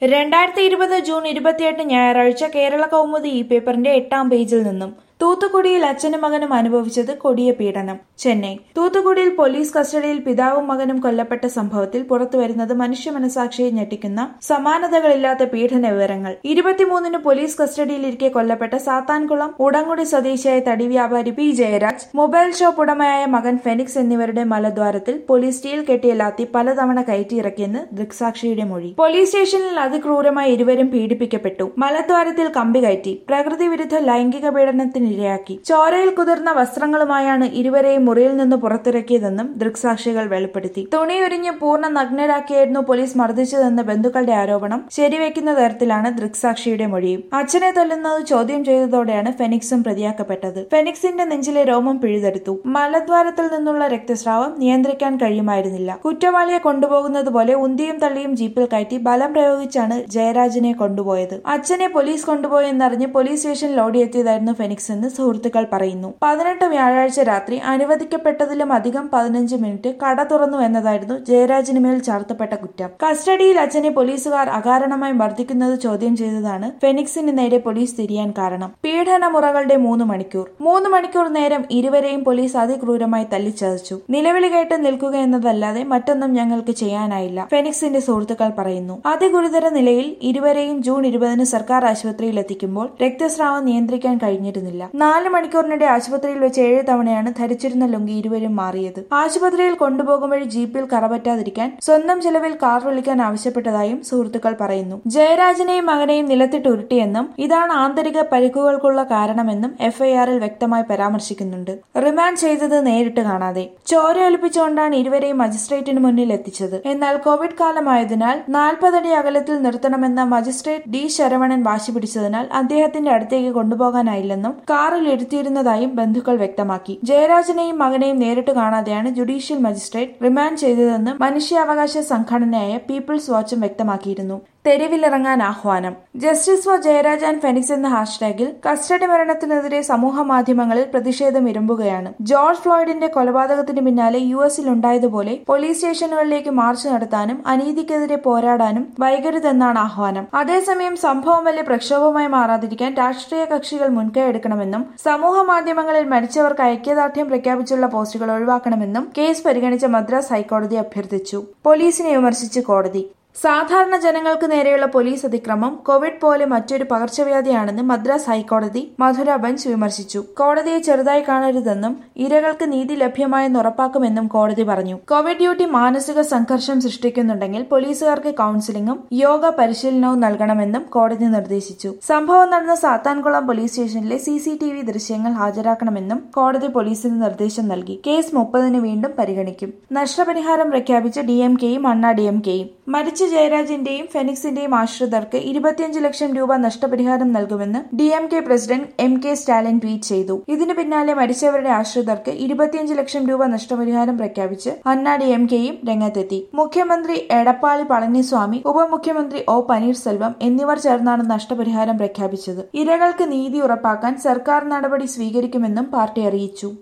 രണ്ടായിരത്തി ഇരുപത് ജൂൺ ഇരുപത്തിയെട്ട് ഞായറാഴ്ച കേരള കൗമുദി ഈ പേപ്പറിന്റെ എട്ടാം പേജിൽ നിന്നും തൂത്തുക്കുടിയിൽ അച്ഛനും മകനും അനുഭവിച്ചത് കൊടിയ പീഡനം ചെന്നൈ തൂത്തുക്കുടിയിൽ പോലീസ് കസ്റ്റഡിയിൽ പിതാവും മകനും കൊല്ലപ്പെട്ട സംഭവത്തിൽ പുറത്തുവരുന്നത് മനുഷ്യ മനസാക്ഷിയെ ഞെട്ടിക്കുന്ന സമാനതകളില്ലാത്ത പീഡന വിവരങ്ങൾ ഇരുപത്തിമൂന്നിന് പോലീസ് കസ്റ്റഡിയിലിരിക്കെ കൊല്ലപ്പെട്ട സാത്താൻകുളം ഉടങ്കുടി സ്വദേശിയായ തടി വ്യാപാരി പി ജയരാജ് മൊബൈൽ ഷോപ്പ് ഉടമയായ മകൻ ഫെനിക്സ് എന്നിവരുടെ മലദ്വാരത്തിൽ പോലീസ് സ്റ്റീൽ കെട്ടിയ ലാത്തി പലതവണ കയറ്റിയിറക്കിയെന്ന് ദൃക്സാക്ഷിയുടെ മൊഴി പോലീസ് സ്റ്റേഷനിൽ അതിക്രൂരമായി ഇരുവരും പീഡിപ്പിക്കപ്പെട്ടു മലദ്വാരത്തിൽ കമ്പി കയറ്റി പ്രകൃതി വിരുദ്ധ ലൈംഗിക പീഡനത്തിന് ഇരയാക്കി ചോരയിൽ കുതിർന്ന വസ്ത്രങ്ങളുമായാണ് ഇരുവരെയും മുറിയിൽ നിന്ന് പുറത്തിറക്കിയതെന്നും ദൃക്സാക്ഷികൾ വെളിപ്പെടുത്തി തുണിയൊരിഞ്ഞ് പൂർണ്ണ നഗ്നരാക്കിയായിരുന്നു പോലീസ് മർദ്ദിച്ചതെന്ന ബന്ധുക്കളുടെ ആരോപണം ശരിവെക്കുന്ന തരത്തിലാണ് ദൃക്സാക്ഷിയുടെ മൊഴിയും അച്ഛനെ തല്ലുന്നത് ചോദ്യം ചെയ്തതോടെയാണ് ഫെനിക്സും പ്രതിയാക്കപ്പെട്ടത് ഫെനിക്സിന്റെ നെഞ്ചിലെ രോമം പിഴുതെടുത്തു മലദ്വാരത്തിൽ നിന്നുള്ള രക്തസ്രാവം നിയന്ത്രിക്കാൻ കഴിയുമായിരുന്നില്ല കുറ്റവാളിയെ കൊണ്ടുപോകുന്നത് പോലെ ഉന്തിയും തള്ളിയും ജീപ്പിൽ കയറ്റി ബലം പ്രയോഗിച്ചാണ് ജയരാജിനെ കൊണ്ടുപോയത് അച്ഛനെ പോലീസ് കൊണ്ടുപോയെന്നറിഞ്ഞ് പോലീസ് സ്റ്റേഷനിൽ ഓടിയെത്തിയതായിരുന്നു ഫെനിക്സ് എന്ന് സുഹൃത്തുക്കൾ പറയുന്നു പതിനെട്ട് വ്യാഴാഴ്ച രാത്രി അനുവദിക്കപ്പെട്ടതിലും അധികം പതിനഞ്ച് മിനിറ്റ് കട തുറന്നു എന്നതായിരുന്നു ജയരാജിന് മേൽ ചാർത്തപ്പെട്ട കുറ്റം കസ്റ്റഡിയിൽ അച്ഛനെ പോലീസുകാർ അകാരണമായി മർദ്ദിക്കുന്നത് ചോദ്യം ചെയ്തതാണ് ഫെനിക്സിന് നേരെ പോലീസ് തിരിയാൻ കാരണം പീഡന മുറകളുടെ മൂന്ന് മണിക്കൂർ മൂന്ന് മണിക്കൂർ നേരം ഇരുവരെയും പോലീസ് അതിക്രൂരമായി തല്ലിച്ചതച്ചു നിലവിളി കേട്ട് നിൽക്കുക എന്നതല്ലാതെ മറ്റൊന്നും ഞങ്ങൾക്ക് ചെയ്യാനായില്ല ഫെനിക്സിന്റെ സുഹൃത്തുക്കൾ പറയുന്നു അതിഗുരുതര നിലയിൽ ഇരുവരെയും ജൂൺ ഇരുപതിന് സർക്കാർ ആശുപത്രിയിൽ എത്തിക്കുമ്പോൾ രക്തസ്രാവം നിയന്ത്രിക്കാൻ കഴിഞ്ഞിരുന്നില്ല നാല് മണിക്കൂറിനിടെ ആശുപത്രിയിൽ വെച്ച് ഏഴ് തവണയാണ് ധരിച്ചിരുന്ന ലുങ്കി ഇരുവരും മാറിയത് ആശുപത്രിയിൽ കൊണ്ടുപോകും വഴി ജീപ്പിൽ കറപറ്റാതിരിക്കാൻ സ്വന്തം ചെലവിൽ കാർ വിളിക്കാൻ ആവശ്യപ്പെട്ടതായും സുഹൃത്തുക്കൾ പറയുന്നു ജയരാജനെയും മകനെയും നിലത്തിട്ട് ഉരുട്ടിയെന്നും ഇതാണ് ആന്തരിക പരിക്കുകൾക്കുള്ള കാരണമെന്നും എഫ്ഐആറിൽ വ്യക്തമായി പരാമർശിക്കുന്നുണ്ട് റിമാൻഡ് ചെയ്തത് നേരിട്ട് കാണാതെ ചോര ഒലിപ്പിച്ചുകൊണ്ടാണ് ഇരുവരെയും മജിസ്ട്രേറ്റിന് മുന്നിൽ എത്തിച്ചത് എന്നാൽ കോവിഡ് കാലമായതിനാൽ നാൽപ്പതടി അകലത്തിൽ നിർത്തണമെന്ന മജിസ്ട്രേറ്റ് ഡി ശരവണൻ വാശി പിടിച്ചതിനാൽ അദ്ദേഹത്തിന്റെ അടുത്തേക്ക് കൊണ്ടുപോകാനായില്ലെന്നും കാറിൽ ഇരുത്തിയിരുന്നതായും ബന്ധുക്കൾ വ്യക്തമാക്കി ജയരാജനെയും മകനെയും നേരിട്ട് കാണാതെയാണ് ജുഡീഷ്യൽ മജിസ്ട്രേറ്റ് റിമാൻഡ് ചെയ്തതെന്ന് മനുഷ്യാവകാശ സംഘടനയായ പീപ്പിൾസ് വാച്ചും വ്യക്തമാക്കിയിരുന്നു തെരുവിലിറങ്ങാൻ ആഹ്വാനം justice for Jayaraj and Fenix എന്ന ഹാഷ്ടാഗിൽ കസ്റ്റഡി മരണത്തിനെതിരെ സമൂഹ മാധ്യമങ്ങളിൽ പ്രതിഷേധം ഇരമ്പുകയാണ് ജോർജ് ഫ്ലോയിഡിന്റെ കൊലപാതകത്തിന് പിന്നാലെ യു എസിൽ ഉണ്ടായതുപോലെ പോലീസ് സ്റ്റേഷനുകളിലേക്ക് മാർച്ച് നടത്താനും അനീതിക്കെതിരെ പോരാടാനും വൈകരുതെന്നാണ് ആഹ്വാനം അതേസമയം സംഭവം വലിയ പ്രക്ഷോഭമായി മാറാതിരിക്കാൻ രാഷ്ട്രീയ കക്ഷികൾ മുൻകൈ എടുക്കണമെന്നും സമൂഹ മാധ്യമങ്ങളിൽ മരിച്ചവർക്ക് ഐക്യദാർഢ്യം പ്രഖ്യാപിച്ചുള്ള പോസ്റ്റുകൾ ഒഴിവാക്കണമെന്നും കേസ് പരിഗണിച്ച മദ്രാസ് ഹൈക്കോടതി അഭ്യർത്ഥിച്ചു പോലീസിനെ വിമർശിച്ച് കോടതി സാധാരണ ജനങ്ങൾക്ക് നേരെയുള്ള പോലീസ് അതിക്രമം കോവിഡ് പോലെ മറ്റൊരു പകർച്ചവ്യാധിയാണെന്ന് മദ്രാസ് ഹൈക്കോടതി മധുര ബെഞ്ച് വിമർശിച്ചു കോടതിയെ ചെറുതായി കാണരുതെന്നും ഇരകൾക്ക് നീതി ലഭ്യമായെന്ന് ഉറപ്പാക്കുമെന്നും കോടതി പറഞ്ഞു കോവിഡ് ഡ്യൂട്ടി മാനസിക സംഘർഷം സൃഷ്ടിക്കുന്നുണ്ടെങ്കിൽ പോലീസുകാർക്ക് കൌൺസിലിംഗും യോഗ പരിശീലനവും നൽകണമെന്നും കോടതി നിർദ്ദേശിച്ചു സംഭവം നടന്ന സാത്താൻകുളം പോലീസ് സ്റ്റേഷനിലെ സി സി ടി വി ദൃശ്യങ്ങൾ ഹാജരാക്കണമെന്നും കോടതി പോലീസിന് നിർദ്ദേശം നൽകി കേസ് മുപ്പതിന് വീണ്ടും പരിഗണിക്കും നഷ്ടപരിഹാരം പ്രഖ്യാപിച്ച ഡി എം കെയും അണ്ണാ ഡി എം കെയും മരിച്ച ജയരാജിന്റെയും ഫെനിക്സിന്റെയും ആശ്രിതർക്ക് ഇരുപത്തിയഞ്ച് ലക്ഷം രൂപ നഷ്ടപരിഹാരം നൽകുമെന്ന് D M K president M K Stalin tweet ചെയ്തു ഇതിനു പിന്നാലെ മരിച്ചവരുടെ ആശ്രിതർക്ക് ഇരുപത്തിയഞ്ച് ലക്ഷം രൂപ നഷ്ടപരിഹാരം പ്രഖ്യാപിച്ച് അണ്ണാ ഡി എം കെയും രംഗത്തെത്തി മുഖ്യമന്ത്രി എടപ്പാളി പളനിസ്വാമി ഉപമുഖ്യമന്ത്രി ഒ പനീർസെൽവം എന്നിവർ ചേർന്നാണ് നഷ്ടപരിഹാരം പ്രഖ്യാപിച്ചത് ഇരകൾക്ക് നീതി ഉറപ്പാക്കാൻ സർക്കാർ നടപടി സ്വീകരിക്കുമെന്നും പാർട്ടി അറിയിച്ചു